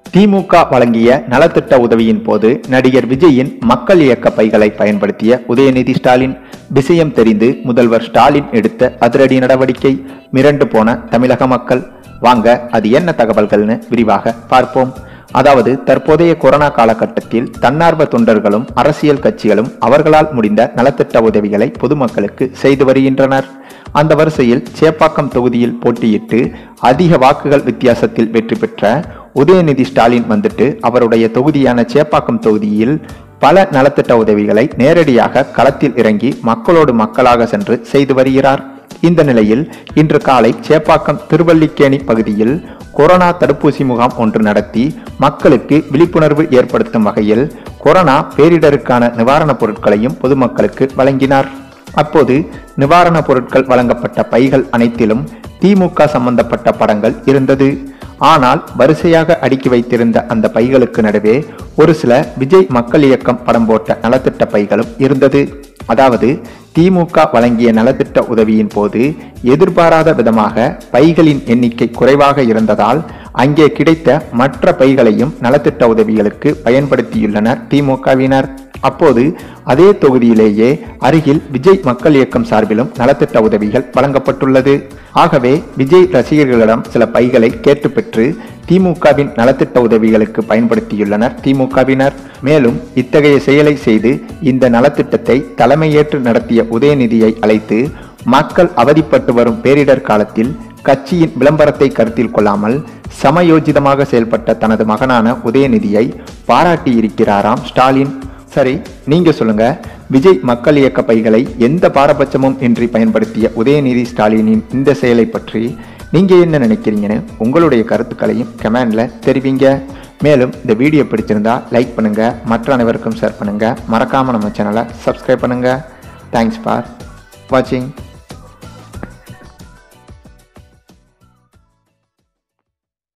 திமுக வழங்கிய நலத்திட்ட உதவியின் போது நடிகர் விஜயின் மக்கள் இயக்க பைகளை பயன்படுத்திய உதயநிதி ஸ்டாலின் விஷயம் தெரிந்து முதல்வர் ஸ்டாலின் எடுத்த அதிரடி நடவடிக்கை மிரண்டு போன தமிழக மக்கள் வாங்க அது என்ன தகவல்கள்னு விரிவாக பார்ப்போம் அதாவது தற்போதைய கொரோனா காலகட்டத்தில் தன்னார்வ தொண்டர்களும் அரசியல் கட்சிகளும் அவர்களால் முடிந்த நலத்திட்ட உதவிகளை பொதுமக்களுக்கு செய்து வருகின்றனர் அந்த வரிசையில் சேப்பாக்கம் தொகுதியில் போட்டியிட்டு அதிக வாக்குகள் வித்தியாசத்தில் வெற்றி பெற்ற உதயநிதி ஸ்டாலின் வந்துட்டு அவருடைய தொகுதியான சேப்பாக்கம் தொகுதியில் பல நலத்திட்ட உதவிகளை நேரடியாக களத்தில் இறங்கி மக்களோடு மக்களாக சென்று செய்து வருகிறார் இந்த நிலையில் இன்று காலை சேப்பாக்கம் திருவல்லிக்கேணி பகுதியில் கொரோனா தடுப்பூசி முகாம் ஒன்று நடத்தி மக்களுக்கு விழிப்புணர்வு ஏற்படுத்தும் வகையில் கொரோனா பேரிடருக்கான நிவாரணப் பொருட்களையும் பொதுமக்களுக்கு வழங்கினார் அப்போது நிவாரணப் பொருட்கள் வழங்கப்பட்ட பைகள் அனைத்திலும் திமுக சம்பந்தப்பட்ட படங்கள் இருந்தது ஆனால் வரிசையாக அடுக்கி வைத்திருந்த அந்த பைகளுக்கு நடுவே ஒரு சில விஜய் மக்கள் இயக்கம் படம் போட்ட நலத்திட்ட பைகளும் இருந்தது அதாவது திமுக வழங்கிய நலத்திட்ட உதவியின் போது எதிர்பாராத விதமாக பைகளின் எண்ணிக்கை குறைவாக இருந்ததால் அங்கே கிடைத்த மற்ற பைகளையும் நலத்திட்ட உதவிகளுக்கு பயன்படுத்தியுள்ளனர் திமுகவினர் அப்போது அதே தொகுதியிலேயே அருகில் விஜய் மக்கள் இயக்கம் சார்பிலும் நலத்திட்ட உதவிகள் வழங்கப்பட்டுள்ளது ஆகவே விஜய் ரசிகர்களிடம் சில பைகளை கேட்டு பெற்று திமுகவின் நலத்திட்ட உதவிகளுக்கு பயன்படுத்தியுள்ளனர் திமுகவினர் மேலும் இத்தகைய செயலை செய்து இந்த நலத்திட்டத்தை தலைமையேற்று நடத்திய உதயநிதியை அழைத்து மக்கள் அவதிப்பட்டு வரும் பேரிடர் காலத்தில் கட்சியின் விளம்பரத்தை கருத்தில் கொள்ளாமல் சமயோஜிதமாக செயல்பட்ட தனது மகனான உதயநிதியை பாராட்டியிருக்கிறாராம் ஸ்டாலின் சரி நீங்க சொல்லுங்க விஜய் மக்கள் இயக்க பைகளை எந்த பாரபட்சமும் இன்றி பயன்படுத்திய உதயநிதி ஸ்டாலினின் இந்த செயலை பற்றி நீங்க என்ன நினைக்கிறீங்கன்னு உங்களுடைய கருத்துக்களையும் கமெண்ட்ல தெரிவிங்க மேலும் இந்த வீடியோ பிடிச்சிருந்தா லைக் பண்ணுங்க மற்ற அனைவருக்கும் ஷேர் பண்ணுங்க மறக்காம நம்ம சேனலை சப்ஸ்கிரைப் பண்ணுங்க தேங்க்ஸ் ஃபார் வாட்சிங்